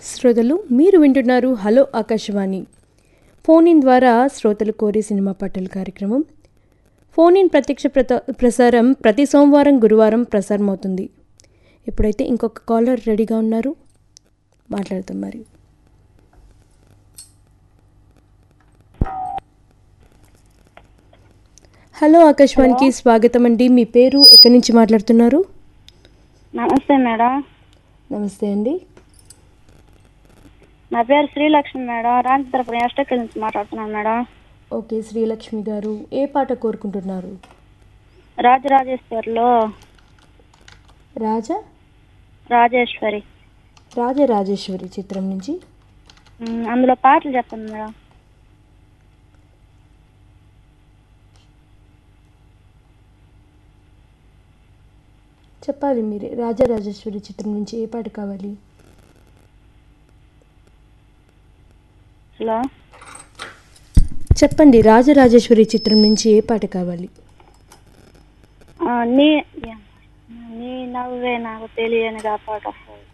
శ్రోతలు మీరు వింటున్నారు హలో ఆకాశవాణి ఫోన్ ఇన్ ద్వారా శ్రోతలు కోరే సినిమా పాటల కార్యక్రమం ఫోన్ ఇన్ ప్రత్యక్ష ప్రత ప్రసారం ప్రతి సోమవారం గురువారం ప్రసారం అవుతుంది ఇప్పుడైతే ఇంకొక కాలర్ రెడీగా ఉన్నారు మాట్లాడతాం మరి హలో ఆకాశవాణికి స్వాగతం అండి మీ పేరు ఎక్కడి నుంచి మాట్లాడుతున్నారు నమస్తే మేడం నమస్తే అండి నా పేరు శ్రీలక్ష్మి మేడం రాంచంద్రపురం ఎస్టెక్కల్ నుంచి మాట్లాడుతున్నాను మేడం ఓకే శ్రీలక్ష్మి గారు ఏ పాట కోరుకుంటున్నారు రాజరాజేశ్వరిలో రాజా రాజేశ్వరి రాజరాజేశ్వరి చిత్రం నుంచి ఉమ్, అందులో పాటలు చెప్పండి మేడం చెప్పాలి మీరే రాజరాజేశ్వరి చిత్రం నుంచి ఏ పాట కావాలి హలో చెప్పండి రాజరాజేశ్వరి చిత్రం నుంచి ఏ పాట కావాలి ఆ, నీ నీ నవ్వే నాకు తెలియనిగా పాట వస్తుంది